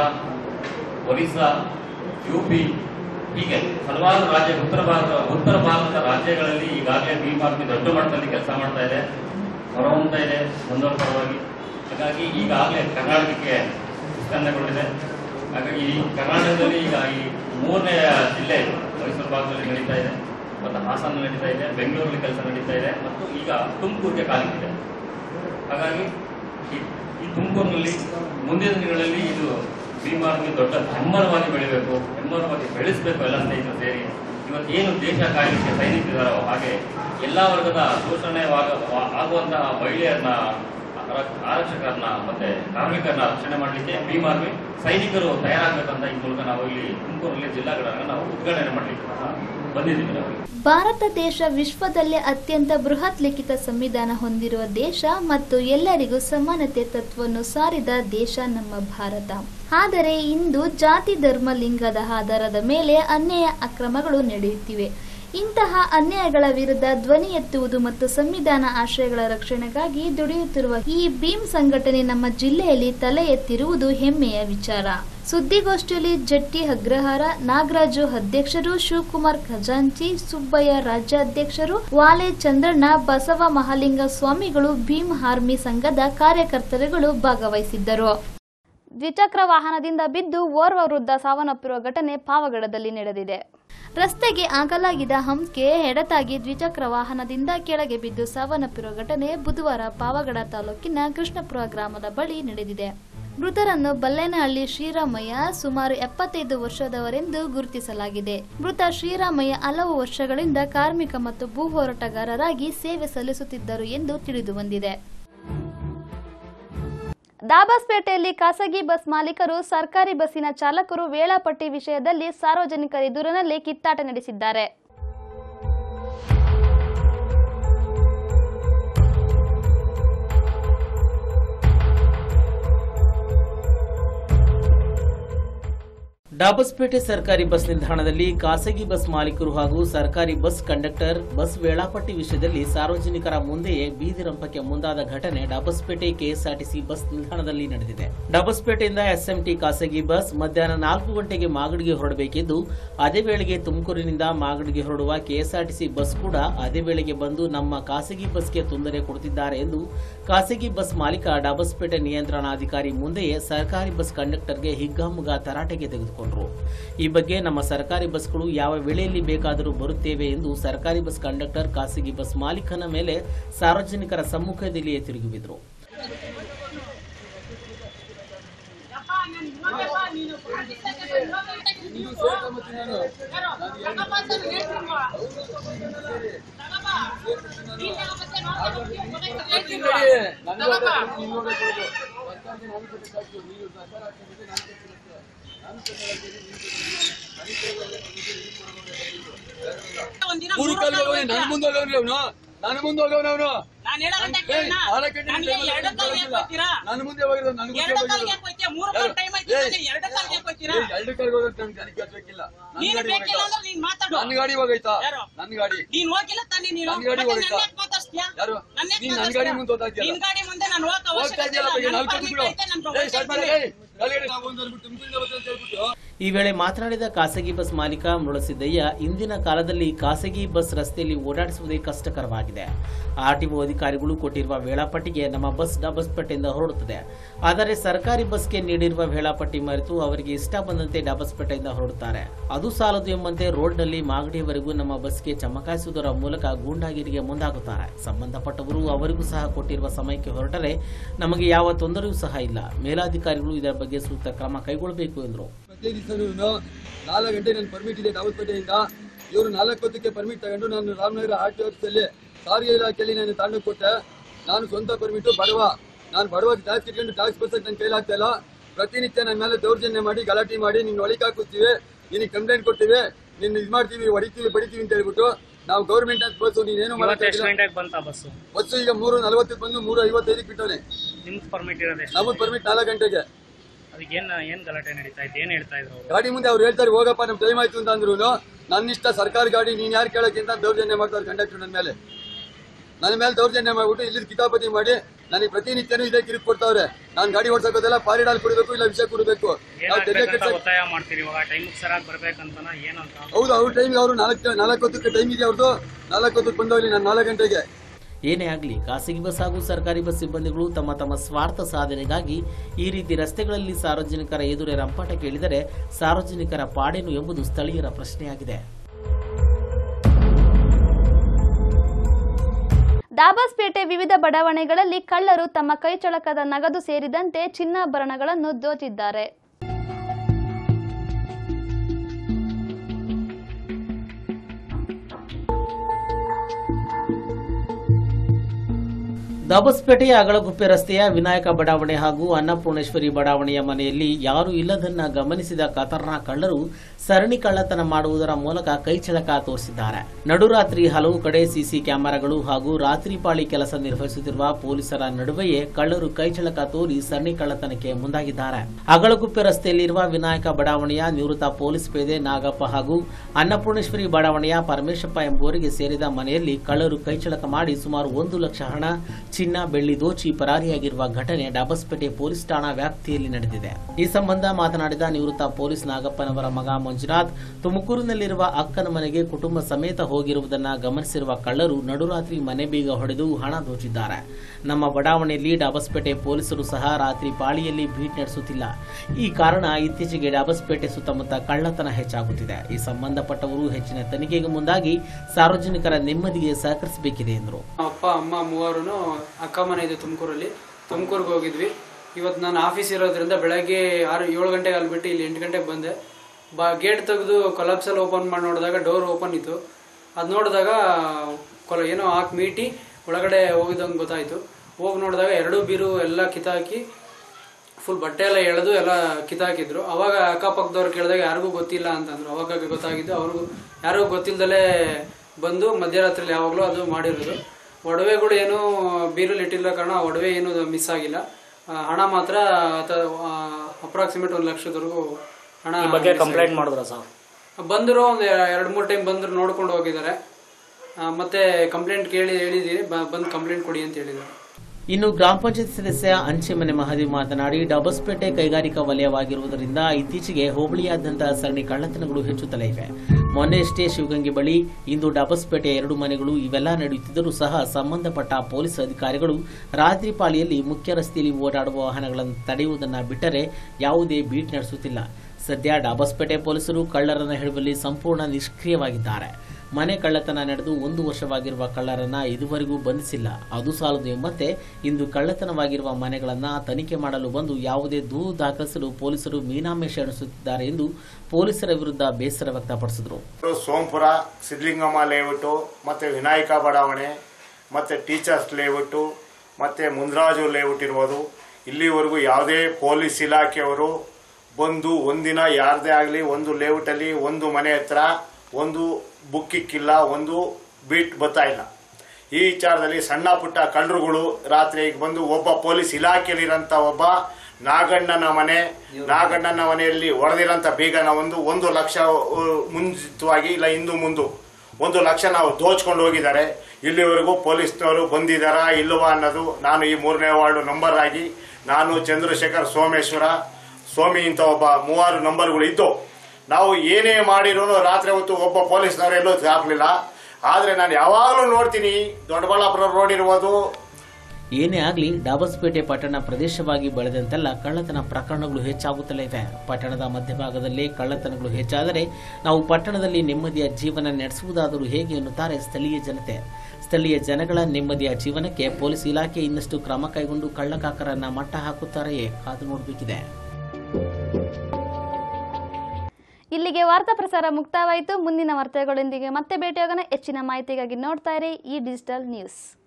ಒರಿಸ್ಸಾ ಯು ಪಿ ಹೀಗೆ ಹಲವಾರು ರಾಜ್ಯ ಉತ್ತರ ಭಾರತ ಉತ್ತರ ಭಾರತದ ರಾಜ್ಯಗಳಲ್ಲಿ ಈಗಾಗಲೇ ಭೀಮ್ ಆರ್ಮಿ ದೊಡ್ಡ ಮಟ್ಟದಲ್ಲಿ ಕೆಲಸ ಮಾಡ್ತಾ ಇದೆ ಹೊರಹೊಮ್ತಾ ಇದೆ ಒಂದರ ಪರವಾಗಿ ಹಾಗಾಗಿ ಈಗಾಗಲೇ ಕರ್ನಾಟಕಕ್ಕೆ ವಿಸ್ತರಣೆಗೊಂಡಿದೆ ಹಾಗಾಗಿ ಈ ಕರ್ನಾಟಕದಲ್ಲಿ ಈಗ ಈ ಮೂರನೇ ಜಿಲ್ಲೆ ಇದು ಮೈಸೂರು ಭಾಗದಲ್ಲಿ ನಡೀತಾ ಇದೆ ಮತ್ತು ಹಾಸನ ನಡೀತಾ ಇದೆ ಬೆಂಗಳೂರಲ್ಲಿ ಕೆಲಸ ನಡೀತಾ ಇದೆ ಮತ್ತು ಈಗ ತುಮಕೂರಿಗೆ ಕಾಲಿಟ್ಟಿದೆ ಹಾಗಾಗಿ ಈ- ಈ ತುಮಕೂರಿನಲ್ಲಿ ಮುಂದಿನ ದಿನಗಳಲ್ಲಿ ಇದು ಭೀಮಾರ್ಮಿ ದೊಡ್ಡ ಹೆಮ್ಮರವಾಗಿ ಬೆಳಿಬೇಕು ಹೆಮ್ಮರವಾಗಿ ಬೆಳೆಸಬೇಕು ಎಲ್ಲ ಸ್ನೇಹಿತರು ಸೇರಿ ಇವತ್ತು ಏನು ದೇಶ ಕಾಯಲಿಕ್ಕೆ ಸೈನಿಕರಿದ್ದಾರೋ ಹಾಗೆ ಎಲ್ಲಾ ವರ್ಗದ ಶೋಷಣೆವಾಗ ಆಗುವಂತಹ ಮಹಿಳೆಯರನ್ನ ಆರ- ಆರಕ್ಷಕರನ್ನ ಮತ್ತೆ ಕಾರ್ಮಿಕರನ್ನ ರಕ್ಷಣೆ ಮಾಡಲಿಕ್ಕೆ ಭೀಮಾರ್ಮಿ ಸೈನಿಕರು ತಯಾರಾಗಬೇಕಂತ ಈ ಮೂಲಕ ನಾವು ಇಲ್ಲಿ ತುಮಕೂರಲ್ಲಿ ಜಿಲ್ಲಾ ಘಟಕ ನಾವು ಉದ್ಘಾಟನೆ ಮಾಡಲಿಕ್ಕೆ ಬಂದಿದ್ದೀವಿ ನಾವು ಭಾರತ ದೇಶ ವಿಶ್ವದಲ್ಲೇ ಅತ್ಯಂತ ಬೃಹತ್ ಲಿಖಿತ ಸಂವಿಧಾನ ಹೊಂದಿರುವ ದೇಶ ಮತ್ತು ಎಲ್ಲರಿಗೂ ಸಮಾನತೆ ತತ್ವವನ್ನು ಸಾರಿದ ದೇಶ ನಮ್ಮ ಭಾರತ ಆದರೆ ಇಂದು ಜಾತಿ ಧರ್ಮ ಲಿಂಗದ ಆಧಾರದ ಮೇಲೆ ಅನ್ಯಾಯ ಅಕ್ರಮಗಳು ನಡೆಯುತ್ತಿವೆ ಇಂತಹ ಅನ್ಯಾಯಗಳ ವಿರುದ್ಧ ಧ್ವನಿ ಎತ್ತುವುದು ಮತ್ತು ಸಂವಿಧಾನ ಆಶಯಗಳ ರಕ್ಷಣೆಗಾಗಿ ದುಡಿಯುತ್ತಿರುವ ಈ ಭೀಮ್ ಸಂಘಟನೆ ನಮ್ಮ ಜಿಲ್ಲೆಯಲ್ಲಿ ತಲೆ ಎತ್ತಿರುವುದು ಹೆಮ್ಮೆಯ ವಿಚಾರ ಸುದ್ದಿಗೋಷ್ಠಿಯಲ್ಲಿ ಜಟ್ಟಿ ಅಗ್ರಹಾರ ನಾಗರಾಜು ಅಧ್ಯಕ್ಷರು ಶಿವಕುಮಾರ್ ಖಜಾಂಚಿ ಸುಬ್ಬಯ್ಯ ರಾಜ್ಯಾಧ್ಯಕ್ಷರು ವಾಲೆ ಚಂದ್ರಣ್ಣ ಬಸವ ಮಹಾಲಿಂಗ ಸ್ವಾಮಿಗಳು ಭೀಮ್ ಆರ್ಮಿ ಸಂಘದ ಕಾರ್ಯಕರ್ತರುಗಳು ಭಾಗವಹಿಸಿದ್ದರು ದ್ವಿಚಕ್ರ ವಾಹನದಿಂದ ಬಿದ್ದು ಓರ್ವ ವೃದ್ಧ ಸಾವನ್ನಪ್ಪಿರುವ ಘಟನೆ ಪಾವಗಡದಲ್ಲಿ ನಡೆದಿದೆ ರಸ್ತೆಗೆ ಆಗಲಾಗಿದ್ದ ಹಂಪ್ಗೆ ಎಡತಾಗಿ ದ್ವಿಚಕ್ರ ವಾಹನದಿಂದ ಕೆಳಗೆ ಬಿದ್ದು ಸಾವನ್ನಪ್ಪಿರುವ ಘಟನೆ ಬುಧವಾರ ಪಾವಗಡ ತಾಲೂಕಿನ ಕೃಷ್ಣಪುರ ಗ್ರಾಮದ ಬಳಿ ನಡೆದಿದೆ ಮೃತರನ್ನು ಬಲ್ಲೇನಹಳ್ಳಿ ಶ್ರೀರಾಮಯ್ಯ ಸುಮಾರು ಎಪ್ಪತ್ತೈದು ವರ್ಷದವರೆಂದು ಗುರುತಿಸಲಾಗಿದೆ ಮೃತ ಶ್ರೀರಾಮಯ್ಯ ಹಲವು ವರ್ಷಗಳಿಂದ ಕಾರ್ಮಿಕ ಮತ್ತು ಭೂ ಹೋರಾಟಗಾರರಾಗಿ ಸೇವೆ ಸಲ್ಲಿಸುತ್ತಿದ್ದರು ಎಂದು ತಿಳಿದು ಬಂದಿದೆ ದಾಬಾಸ್ಪೇಟೆಯಲ್ಲಿ ಖಾಸಗಿ ಬಸ್ ಮಾಲೀಕರು ಸರ್ಕಾರಿ ಬಸ್ಸಿನ ಚಾಲಕರು ವೇಳಾಪಟ್ಟಿ ವಿಷಯದಲ್ಲಿ ಸಾರ್ವಜನಿಕರ ಎದುರಿನಲ್ಲಿ ಕಿತ್ತಾಟ ನಡೆಸಿದ್ದಾರೆ ಡಾಬಸ್ಪೇಟೆ ಸರ್ಕಾರಿ ಬಸ್ ನಿಲ್ದಾಣದಲ್ಲಿ ಖಾಸಗಿ ಬಸ್ ಮಾಲೀಕರು ಹಾಗೂ ಸರ್ಕಾರಿ ಬಸ್ ಕಂಡಕ್ಟರ್ ಬಸ್ ವೇಳಾಪಟ್ಟಿ ವಿಷಯದಲ್ಲಿ ಸಾರ್ವಜನಿಕರ ಮುಂದೆಯೇ ಬೀದಿ ರಂಪಕ್ಕೆ ಮುಂದಾದ ಘಟನೆ ಡಾಬಸ್ಪೇಟೆ ಕೆಎಸ್ಆರ್ಟಿಸಿ ಬಸ್ ನಿಲ್ದಾಣದಲ್ಲಿ ನಡೆದಿದೆ ಡಾಬಸ್ಪೇಟೆಯಿಂದ ಎಸ್ಎಂಟಿ ಖಾಸಗಿ ಬಸ್ ಮಧ್ಯಾಹ್ನ ನಾಲ್ಕು ಗಂಟೆಗೆ ಮಾಗಡಿಗೆ ಹೊರಡಬೇಕಿದ್ದು ಅದೇ ವೇಳೆಗೆ ತುಮಕೂರಿನಿಂದ ಮಾಗಡಿಗೆ ಹೊರಡುವ ಕೆಎಸ್ಆರ್ಟಿಸಿ ಬಸ್ ಕೂಡ ಅದೇ ವೇಳೆಗೆ ಬಂದು ನಮ್ಮ ಖಾಸಗಿ ಬಸ್ಗೆ ತೊಂದರೆ ಕೊಡುತ್ತಿದ್ದಾರೆ ಎಂದು ಖಾಸಗಿ ಬಸ್ ಮಾಲೀಕ ಡಾಬಸ್ಪೇಟೆ ನಿಯಂತ್ರಣಾಧಿಕಾರಿ ಮುಂದೆಯೇ ಸರ್ಕಾರಿ ಬಸ್ ಕಂಡಕ್ಟರ್ಗೆ ಹಿಗ್ಗಾಮುಗ್ಗಾ ತರಾಟೆಗೆ ತೆಗೆದುಕೊಂಡರು ಈ ಬಗ್ಗೆ ನಮ್ಮ ಸರ್ಕಾರಿ ಬಸ್ಗಳು ಯಾವ ವೇಳೆಯಲ್ಲಿ ಬೇಕಾದರೂ ಬರುತ್ತೇವೆ ಎಂದು ಸರ್ಕಾರಿ ಬಸ್ ಕಂಡಕ್ಟರ್ ಖಾಸಗಿ ಬಸ್ ಮಾಲೀಕನ ಮೇಲೆ ಸಾರ್ವಜನಿಕರ ಸಮ್ಮುಖದಲ್ಲಿಯೇ ತಿರುಗಿಬಿದ್ರು ಮೂರು ಕಾಲು ಹೋಗವ್ನೆ, ನನ್ನ ಮುಂದೆ ಹೋಗವ್ನೆ ಅವ್ನು. ನನ್ನ ಮುಂದೆ ಹೋಗವ್ನೆ ಅವ್ನು. ನಾನು ಹೇಳೋ ಗಂಟೆ ಏಯ್, ಕೇಳೋಣ? ನಾಲ್ಕು ಗಂಟೆ ನನಗೆ time ಎರಡು ಕಾಲ್ಗೆ ಇಲ್ಲ. ಯಾಕೆ ಹೋಗ್ತೀರಾ? ನನ್ನ ಮುಂದೆ ಹೋಗಿರೋದು, ನನ್ನ ಮುಂದೆ ಎರಡು ಹೋಗಿರೋದು. ಕಾಲ್ಗೆ ಯಾಕೆ ಹೋಗ್ತೀರಾ? ಮೂರು ಕಾಲ್ time ಆಯ್ತು ಏಯ್, ತಾನೇ, ಎರಡು ಕಾಲ್ಗೆ ಯಾಕೆ ಹೋಗ್ತೀರಾ? ಏಯ್, ಎರಡು ಕಾಲ್ಗೆ ಹೋಗೋದು ನನ್ಗೆ ನನಗೆ ಕೆಲ್ಸಕ್ಕಿಲ್ಲ. ನನ್ನ ನೀನು ಗಾಡಿ ಬೇಕಿಲ್ಲ ಹೋಗೈತಾ? ಅಂದ್ರೆ ನೀನ್ ಮಾತಾಡು. ನನ್ನ ಗಾಡಿ ಹೋಗೈತಾ ಯಾರು? ನನ್ನ ಗಾಡಿ ನೀನ್ ಹೋಗಿಲ್ಲ ತಾನೇ ನೀನು? ನನ್ನ ಗಾಡಿ ಮತ್ತೆ ಹೋಗೈತಾ? ನನ್ನ ಯಾಕೆ ಮಾತಾಡ್ಸ್ತೀಯಾ? ಯಾರು ನನ್ನ ಯಾಕೆ ನೀನ್ ನನ್ನ ಮಾತಾಡ್ಸ್ತೀಯಾ? ಗಾಡಿ ಮುಂದೆ ಹೋಗ್ತಾ ಇದೆಯಲ್ಲ ನಿನ್ ಗಾಡಿ ಮುಂದೆ ನಾನು ಹೋಗಕ್ಕೆ ಹೋಗ್ತಾ ಅವಶ್ಯಕತೆ ಇದೆಯಲ್ಲ ಇಲ್ಲ. ಬಗ್ಗೆ ನನ್ನ ನಾಲ್ಕು permit ಬಿಡು ಐತೆ, ನಾನು ಏಯ್ ಸ್ಟಾರ್ಟ್ ಮಾಡಿ ಹೋಗ್ತಾ ಏಯ್ ಕೆಳಗಡೆ ನಾವು ಒಂದು ಅಂದ್ಬಿಟ್ಟು ತುಮಕೂರಿಂದ ಬರ್ತಾ ಅಂತ ಹೇಳ್ಬಿಟ್ಟು ಈ ವೇಳೆ ಮಾತನಾಡಿದ ಖಾಸಗಿ ಬಸ್ ಮಾಲೀಕ ಮೃಳಸಿದ್ದಯ್ಯ ಇಂದಿನ ಕಾಲದಲ್ಲಿ ಖಾಸಗಿ ಬಸ್ ರಸ್ತೆಯಲ್ಲಿ ಓಡಾಡಿಸುವುದೇ ಕಷ್ಟಕರವಾಗಿದೆ ಆರ್ಟಿಒ ಅಧಿಕಾರಿಗಳು ಕೊಟ್ಟಿರುವ ವೇಳಾಪಟ್ಟಿಗೆ ನಮ್ಮ ಬಸ್ ಡಬಸ್ಪೇಟೆಯಿಂದ ಹೊರಡುತ್ತದೆ ಆದರೆ ಸರ್ಕಾರಿ ಬಸ್ಗೆ ನೀಡಿರುವ ವೇಳಾಪಟ್ಟಿ ಮರೆತು ಅವರಿಗೆ ಇಷ್ಟ ಬಂದಂತೆ ಡಬಸ್ಪೇಟೆಯಿಂದ ಹೊರಡುತ್ತಾರೆ ಅದು ಸಾಲದು ಎಂಬಂತೆ ರೋಡ್ನಲ್ಲಿ ಮಾಗಡಿಯವರೆಗೂ ನಮ್ಮ ಬಸ್ಗೆ ಚಮಕಾಯಿಸುವುದರ ಮೂಲಕ ಗೂಂಡಾಗಿರಿಗೆ ಮುಂದಾಗುತ್ತಾರೆ ಸಂಬಂಧಪಟ್ಟವರು ಅವರಿಗೂ ಸಹ ಕೊಟ್ಟಿರುವ ಸಮಯಕ್ಕೆ ಹೊರಟರೆ ನಮಗೆ ಯಾವ ತೊಂದರೆಯೂ ಸಹ ಇಲ್ಲ ಮೇಲಾಧಿಕಾರಿಗಳು ಇದರ ಬಗ್ಗೆ ಸೂಕ್ತ ಕ್ರಮ ಕೈಗೊಳ್ಳಬೇಕು ಎಂದರು ಪ್ರತಿ ದಿವಸ ನಾಲ್ಕು ಗಂಟೆ ನನ್ನ ಪರ್ಮಿಟ್ ಇದೆ ದಾವಸ್ಪೇಟೆಯಿಂದ ಇವರು ನಾಲ್ಕು ಹೊತ್ತಿಗೆ ಪರ್ಮಿಟ್ ತಗೊಂಡು ನಾನು ರಾಮನಗರ ಆರ್ ಟಿ ಆಫೀಸಲ್ಲಿ ಸಾರಿಗೆ ಇಲಾಖೆಯಲ್ಲಿ ನಾನು ತಾಂಡು ಕೊಟ್ಟೆ ನಾನು ಸ್ವಂತ ಪರ್ಮಿಟು ಬಡವ ನಾನು ಬಡವ ಟ್ಯಾಕ್ಸ್ ಇಟ್ಕೊಂಡು ಟ್ಯಾಕ್ಸ್ ಬರ್ಸಕ್ಕೆ ನನ್ನ ಕೈಲಾಗ್ತಾ ಇಲ್ಲ ಪ್ರತಿನಿತ್ಯ ನನ್ನ ಮೇಲೆ ದೌರ್ಜನ್ಯ ಮಾಡಿ ಗಲಾಟೆ ಮಾಡಿ ನಿನ್ನ ಒಳಗೆ ಹಾಕುತ್ತೀವಿ ನಿನಗೆ ಕಂಪ್ಲೇಂಟ್ ಕೊಡ್ತೀವಿ ನಿನ್ನ ಇದು ಮಾಡ್ತೀವಿ ಹೊಡಿತೀವಿ ಬಡಿತೀವಿ ಅಂತ ಹೇಳ್ಬಿಟ್ಟು ನಾವು ಗೌರ್ಮೆಂಟ್ ಅಂತ ಬಸ್ಸು ನೀನೇನು ಮಾಡೋಕ್ಕಾಗಿಲ್ಲ ಬಂತ ಬಸ್ಸು ಬಸ್ಸು ಈಗ ಮೂರು ನಲವತ್ತಕ್ಕೆ ಬಂದು ಮೂರು ಐವತ್ತೈದಕ್ಕೆ ಬಿಟ್ಟವನೆ ನಿಮ್ದು ಪರ್ಮಿಟ್ ಇರೋದು ಎಷ್ಟು ನಮಗೆ ಪರ್ಮಿಟ್ ನಾಲ್ಕು ಗಂಟೆಗೆ ಅದಕ್ಕೆ ಏನ್ ಏನ್ ಗಲಾಟೆ ನಡೀತಾ ಇತ್ತು ಏನ್ ಹೇಳ್ತಾ ಇದ್ರು ಅವ್ರು? ಗಾಡಿ ಮುಂದೆ ಅವ್ರು ಹೇಳ್ತಾರೆ ಹೋಗಪ್ಪ ನಮ್ ಟೈಮ್ ಆಯ್ತು ಅಂತ ಅಂದ್ರು ನನ್ನ ಇಷ್ಟ ಸರ್ಕಾರಿ ಗಾಡಿ ನೀನ್ ಯಾರು ಕೇಳಕ್ಕಿಂತ ದೌರ್ಜನ್ಯ ಮಾಡ್ತಾರೆ ಕಂಡಕ್ಟರ್ ನನ್ನ ಮೇಲೆ ನನ್ನ ಮೇಲೆ ದೌರ್ಜನ್ಯ ಮಾಡ್ಬಿಟ್ಟು ಇಲ್ಲಿ ಕಿತಾಪತಿ ಮಾಡಿ ನನಗೆ ಪ್ರತಿನಿತ್ಯನೂ ಇದೇ ಕಿರಿಕ್ ಕೊಡ್ತಾವ್ರೆ ನಾನು ಗಾಡಿ ಓಡ್ಸೋಕೋದೆಲ್ಲ ಪಾರಿಡಾಲ್ ಕುಡಿಬೇಕು ಇಲ್ಲ ವಿಷಯ ಕುಡಿಬೇಕು ನಾವು ತೆರಿಗೆ ಏನಾಗ್ಬೇಕಂತ ಕಟ್ಸಕ್ ಒತ್ತಾಯ ಮಾಡ್ತೀರಿ ಇವಾಗ ಟೈಮಿಗೆ ಸರಿಯಾಗಿ ಬರ್ಬೇಕಂತನ ಏನಂತ ಹೌದು ಅವ್ರ ಟೈಮ್ಗೆ ಅವರು ನಾಲ್ಕು ನಾಲ್ಕು ಹೊತ್ತಕ್ಕೆ ಟೈಮ್ ಇದೆ ಅವ್ರದ್ದು ನಾಲ್ಕು ಹೊತ್ತಕ್ಕೆ ಬಂದೋಗ್ಲಿ ನಾನು ನಾಲ್ಕು ಗಂಟೆಗೆ ಏನೇ ಆಗಲಿ ಖಾಸಗಿ ಬಸ್ ಹಾಗೂ ಸರ್ಕಾರಿ ಬಸ್ ಸಿಬ್ಬಂದಿಗಳು ತಮ್ಮ ತಮ್ಮ ಸ್ವಾರ್ಥ ಸಾಧನೆಗಾಗಿ ಈ ರೀತಿ ರಸ್ತೆಗಳಲ್ಲಿ ಸಾರ್ವಜನಿಕರ ಎದುರೇ ರಂಪಾಟ ಕೇಳಿದರೆ ಸಾರ್ವಜನಿಕರ ಪಾಡೇನು ಎಂಬುದು ಸ್ಥಳೀಯರ ಪ್ರಶ್ನೆಯಾಗಿದೆ ದಾಬಾಸ್ಪೇಟೆ ವಿವಿಧ ಬಡಾವಣೆಗಳಲ್ಲಿ ಕಳ್ಳರು ತಮ್ಮ ಕೈಚಳಕದ ನಗದು ಸೇರಿದಂತೆ ಚಿನ್ನಾಭರಣಗಳನ್ನು ದೋಚಿದ್ದಾರೆ ದಾಬಸ್ಪೇಟೆಯ ಅಗಳಗುಪ್ಪೆ ರಸ್ತೆಯ ವಿನಾಯಕ ಬಡಾವಣೆ ಹಾಗೂ ಅನ್ನಪೂರ್ಣೇಶ್ವರಿ ಬಡಾವಣೆಯ ಮನೆಯಲ್ಲಿ ಯಾರೂ ಇಲ್ಲದನ್ನ ಗಮನಿಸಿದ ಖತರ್ನಾಕ್ ಕಳ್ಳರು ಸರಣಿ ಕಳ್ಳತನ ಮಾಡುವುದರ ಮೂಲಕ ಕೈಚಳಕ ತೋರಿಸಿದ್ದಾರೆ ನಡುರಾತ್ರಿ ಹಲವು ಕಡೆ ಸಿಸಿ ಕ್ಯಾಮೆರಾಗಳು ಹಾಗೂ ರಾತ್ರಿ ಪಾಳಿ ಕೆಲಸ ನಿರ್ವಹಿಸುತ್ತಿರುವ ಪೊಲೀಸರ ನಡುವೆಯೇ ಕಳ್ಳರು ಕೈಚಳಕ ತೋರಿ ಸರಣಿ ಕಳ್ಳತನಕ್ಕೆ ಮುಂದಾಗಿದ್ದಾರೆ ಅಗಳಗುಪ್ಪೆ ರಸ್ತೆಯಲ್ಲಿರುವ ವಿನಾಯಕ ಬಡಾವಣೆಯ ನಿವೃತ್ತ ಪೊಲೀಸ್ ಪೇದೆ ನಾಗಪ್ಪ ಹಾಗೂ ಅನ್ನಪೂರ್ಣೇಶ್ವರಿ ಬಡಾವಣೆಯ ಪರಮೇಶಪ್ಪ ಎಂಬುವರಿಗೆ ಸೇರಿದ ಮನೆಯಲ್ಲಿ ಕಳ್ಳರು ಕೈಚಳಕ ಮಾಡಿ ಸುಮಾರು ಒಂದು ಲಕ್ಷ ಹಣ ಚಿನ್ನ ಬೆಳ್ಳಿ ದೋಚಿ ಪರಾರಿಯಾಗಿರುವ ಘಟನೆ ಡಬಸ್ಪೇಟೆ ಪೊಲೀಸ್ ಠಾಣಾ ವ್ಯಾಪ್ತಿಯಲ್ಲಿ ನಡೆದಿದೆ ಈ ಸಂಬಂಧ ಮಾತನಾಡಿದ ನಿವೃತ್ತ ಪೊಲೀಸ್ ನಾಗಪ್ಪನವರ ಮಗ ಮಂಜುನಾಥ್ ತುಮಕೂರಿನಲ್ಲಿರುವ ಅಕ್ಕನ ಮನೆಗೆ ಕುಟುಂಬ ಸಮೇತ ಹೋಗಿರುವುದನ್ನ ಗಮನಿಸಿರುವ ಕಳ್ಳರು ನಡುರಾತ್ರಿ ಮನೆ ಬೀಗ ಹೊಡೆದು ಹಣ ದೋಚಿದ್ದಾರೆ ನಮ್ಮ ಬಡಾವಣೆಯಲ್ಲಿ ಡಬಸ್ಪೇಟೆ ಪೊಲೀಸರು ಸಹ ರಾತ್ರಿ ಪಾಳಿಯಲ್ಲಿ ಬೀಟ್ ನಡೆಸುತ್ತಿಲ್ಲ ಈ ಕಾರಣ ಇತ್ತೀಚೆಗೆ ಡಬಸ್ಪೇಟೆ ಸುತ್ತಮುತ್ತ ಕಳ್ಳತನ ಹೆಚ್ಚಾಗುತ್ತಿದೆ ಈ ಸಂಬಂಧಪಟ್ಟವರು ಹೆಚ್ಚಿನ ತನಿಖೆಗೆ ಮುಂದಾಗಿ ಸಾರ್ವಜನಿಕರ ನೆಮ್ಮದಿಗೆ ಸಹಕರಿಸಬೇಕಿದೆ ಎಂದರು ಅಪ್ಪ ಅಮ್ಮ ಮೂವರು ಅಕ್ಕ ಮನೆ ಇದೆ ತುಮಕೂರಲ್ಲಿ ತುಮಕೂರಿಗೆ ಹೋಗಿದ್ವಿ ಇವತ್ತು ನಾನು ಆಫೀಸ್ ಇರೋದ್ರಿಂದ ಬೆಳಗ್ಗೆ ಆರು ಏಳು ಗಂಟೆಗೆ ಅಲ್ಬಿಟ್ಟು ಇಲ್ಲಿ ಎಂಟು ಗಂಟೆಗೆ ಬಂದೆ ಬಾ ಗೇಟ್ ತೆಗೆದು ಕೊಲಾಪ್ಸಲ್ಲಿ ಓಪನ್ ಮಾಡಿ ನೋಡಿದಾಗ ಡೋರ್ ಓಪನ್ ಇತ್ತು ಅದು ನೋಡಿದಾಗ ಕೊಲ ಏನೋ ಹಾಕಿ ಮೀಟಿ ಒಳಗಡೆ ಹೋಗಿದಂಗೆ ಗೊತ್ತಾಯಿತು ಹೋಗಿ ನೋಡಿದಾಗ ಎರಡೂ ಬೀರು ಎಲ್ಲ ಕಿತ್ತಾಕಿ ಫುಲ್ ಬಟ್ಟೆ ಎಲ್ಲ ಎಳೆದು ಎಲ್ಲ ಕಿತ್ತಾಕಿದ್ರು ಅವಾಗ ಅಕ್ಕಪಕ್ಕದವ್ರು ಕೇಳಿದಾಗ ಯಾರಿಗೂ ಗೊತ್ತಿಲ್ಲ ಅಂತಂದ್ರು ಅವಾಗ ಗೊತ್ತಾಗಿದ್ದು ಅವ್ರಿಗೂ ಯಾರಿಗೂ ಗೊತ್ತಿಲ್ದಲೇ ಬಂದು ಮಧ್ಯರಾತ್ರಿಲಿ ಯಾವಾಗಲೂ ಅದು ಮಾಡಿರೋದು ಒಡವೆಗಳು ಏನು ಬೀರಲ್ಲಿ ಇಟ್ಟಿಲ್ಲ ಕಾರಣ ಆ ಒಡವೆ ಏನು ಮಿಸ್ ಆಗಿಲ್ಲ ಆ, ಹಣ ಮಾತ್ರ ಅಪ್ರಾಕ್ಸಿಮೇಟ್ ಒಂದು ಲಕ್ಷದವರೆಗೂ ಹಣ ಈ ಬಗ್ಗೆ miss ಕಂಪ್ಲೇಂಟ್ ಆಗಿದೆ. ಮಾಡಿದ್ರ ಸರ್ ಬಂದರು ಒಂದು ಎರಡು ಮೂರು ಟೈಮ್ ಬಂದರು ನೋಡ್ಕೊಂಡು ಹೋಗಿದ್ದಾರೆ ಆ, ಮತ್ತೆ ಕಂಪ್ಲೇಂಟ್ ಕೇಳಿ ಹೇಳಿದ್ದೀರಿ ಬಂದು ಕಂಪ್ಲೇಂಟ್ ಕೊಡಿ ಅಂತ ಹೇಳಿದ್ದಾರೆ ಇನ್ನು ಗ್ರಾಮ ಪಂಚಾಯತ್ ಸದಸ್ಯ ಅಂಚೆಮನೆ ಮಹದೇವ್ ಮಾತನಾಡಿ ಡಬಸ್ಪೇಟೆ ಕೈಗಾರಿಕಾ ವಲಯವಾಗಿರುವುದರಿಂದ ಇತ್ತೀಚೆಗೆ ಹೋಬಳಿಯಾದ್ಯಂತ ಸರಣಿ ಕಳ್ಳತನಗಳು ಹೆಚ್ಚುತ್ತಲೇ ಇವೆ ಮೊನ್ನೆಯಷ್ಟೇ ಶಿವಗಂಗೆ ಬಳಿ ಇಂದು ಡಬಸ್ಪೇಟೆ ಎರಡು ಮನೆಗಳು ಇವೆಲ್ಲ ನಡೆಯುತ್ತಿದ್ದರೂ ಸಹ ಸಂಬಂಧಪಟ್ಟ ಪೊಲೀಸ್ ಅಧಿಕಾರಿಗಳು ರಾತ್ರಿ ಪಾಳಿಯಲ್ಲಿ ಮುಖ್ಯ ರಸ್ತೆಯಲ್ಲಿ ಓಡಾಡುವ ವಾಹನಗಳನ್ನು ತಡೆಯುವುದನ್ನು ಬಿಟ್ಟರೆ ಯಾವುದೇ ಬೀಟ್ ನಡೆಸುತ್ತಿಲ್ಲ ಸದ್ಯ ಡಾಬಸ್ಪೇಟೆ ಪೊಲೀಸರು ಕಳ್ಳರನ್ನ ಹಿಡಿಯುವಲ್ಲಿ ಸಂಪೂರ್ಣ ನಿಷ್ಕ್ರಿಯವಾಗಿದ್ದಾರೆ ಮನೆ ಕಳ್ಳತನ ನಡೆದು ಒಂದು ವರ್ಷವಾಗಿರುವ ಕಳ್ಳರನ್ನ ಇದುವರೆಗೂ ಬಂಧಿಸಿಲ್ಲ ಅದು ಸಾಲದು ಎಂಬಂತೆ ಇಂದು ಕಳ್ಳತನವಾಗಿರುವ ಮನೆಗಳನ್ನ ತನಿಖೆ ಮಾಡಲು ಬಂದು ಯಾವುದೇ ದೂರು ದಾಖಲಿಸಲು ಪೊಲೀಸರು ಮೀನಾಮೇಷ ಎಣಿಸುತ್ತಿದ್ದಾರೆ ಎಂದು ಪೊಲೀಸರ ವಿರುದ್ಧ ಬೇಸರ ವ್ಯಕ್ತಪಡಿಸಿದರು ಸೋಂಪುರ ಸಿದ್ಲಿಂಗಮ್ಮ ಲೇಔಟು ಮತ್ತು ವಿನಾಯಕ ಬಡಾವಣೆ ಮತ್ತು ಟೀಚರ್ಸ್ ಲೇಔಟು ಮತ್ತು ಮುಂದ್ರಾಜು ಲೇಔಟ್ ಇರ್ಬೋದು ಇಲ್ಲಿವರೆಗೂ ಯಾವುದೇ ಪೊಲೀಸ್ ಇಲಾಖೆಯವರು ಬಂದು ಒಂದಿನ ಯಾರದೇ ಆಗಲಿ ಒಂದು ಲೇಔಟಲ್ಲಿ ಒಂದು ಮನೆ ಹತ್ರ ಒಂದು ಬುಕ್ಕಿಕ್ಕಿಲ್ಲ ಒಂದು ಬೀಟ್ ಬರ್ತಾ ಇಲ್ಲ ಈ ವಿಚಾರದಲ್ಲಿ ಸಣ್ಣ ಪುಟ್ಟ ಕಳ್ಳರುಗಳು ರಾತ್ರಿ ಬಂದು ಒಬ್ಬ ಪೊಲೀಸ್ ಇಲಾಖೆಯಲ್ಲಿರೋಂಥ ಒಬ್ಬ ನಾಗಣ್ಣನ ಮನೆ ನಾಗಣ್ಣನ ಮನೆಯಲ್ಲಿ ಹೊಡೆದಿರೋಂಥ ಬೀಗನ ಒಂದು ಒಂದು ಲಕ್ಷ ಅಹ್, ಮುಂಚಿತವಾಗಿ ಇಲ್ಲ ಇಂದು ಮುಂದು ಒಂದು ಲಕ್ಷ ನಾವು ದೋಚ್ಕೊಂಡು ಹೋಗಿದ್ದಾರೆ ಇಲ್ಲಿವರೆಗೂ ಪೊಲೀಸ್ನವರು ಬಂದಿದ್ದಾರಾ ಇಲ್ಲವಾ ಅನ್ನೋದು ನಾನು ಈ ಮೂರನೇ ವಾರ್ಡು ನಂಬರ್ ಆಗಿ ನಾನು ಚಂದ್ರಶೇಖರ್ ಸೋಮೇಶ್ವರ ಸ್ವಾಮಿ ಇಂಥ ಒಬ್ಬ ಮೂವಾರು ನಂಬರ್ಗಳು ಇದ್ದು ನಾವು ಏನೇ ಮಾಡಿರೋನು ರಾತ್ರಿ ಹೊತ್ತು ಒಬ್ಬ ಪೊಲೀಸ್ನವರೆಲ್ಲೂ ಹಾಕ್ಲಿಲ್ಲ ಆದ್ರೆ ನಾನು ಯಾವಾಗಲೂ ನೋಡ್ತೀನಿ ದೊಡ್ಡಬಳ್ಳಾಪುರ ರೋಡ್ ಇರ್ಬೋದು ಏನೇ ಆಗಲಿ ಡಾಬಸ್ಪೇಟೆ ಪಟ್ಟಣ ಪ್ರದೇಶವಾಗಿ ಬೆಳೆದಂತೆಲ್ಲ ಕಳ್ಳತನ ಪ್ರಕರಣಗಳು ಹೆಚ್ಚಾಗುತ್ತಲೇ ಇವೆ ಪಟ್ಟಣದ ಮಧ್ಯಭಾಗದಲ್ಲೇ ಕಳ್ಳತನಗಳು ಹೆಚ್ಚಾದರೆ ನಾವು ಪಟ್ಟಣದಲ್ಲಿ ನೆಮ್ಮದಿಯ ಜೀವನ ನಡೆಸುವುದಾದರೂ ಹೇಗೆ ಎನ್ನುತ್ತಾರೆ ಸ್ಥಳೀಯ ಜನತೆ ಸ್ಥಳೀಯ ಜನಗಳ ನೆಮ್ಮದಿಯ ಜೀವನಕ್ಕೆ ಪೊಲೀಸ್ ಇಲಾಖೆ ಇನ್ನಷ್ಟು ಕ್ರಮ ಕೈಗೊಂಡು ಕಳ್ಳಕಾಕರನ್ನ ಮಟ್ಟ ಹಾಕುತ್ತಾರೆಯೇ ಕಾದು ನೋಡಬೇಕಿದೆ ಇಲ್ಲಿಗೆ ವಾರ್ತಾ ಪ್ರಸಾರ ಮುಕ್ತಾಯವಾಯಿತು ಮುಂದಿನ ವಾರ್ತೆಗಳೊಂದಿಗೆ ಮತ್ತೆ ಭೇಟಿಯಾಗೋಣ ಹೆಚ್ಚಿನ ಮಾಹಿತಿಗಾಗಿ ನೋಡ್ತಾ ಇರಿ ಈ ಡಿಜಿಟಲ್ ನ್ಯೂಸ್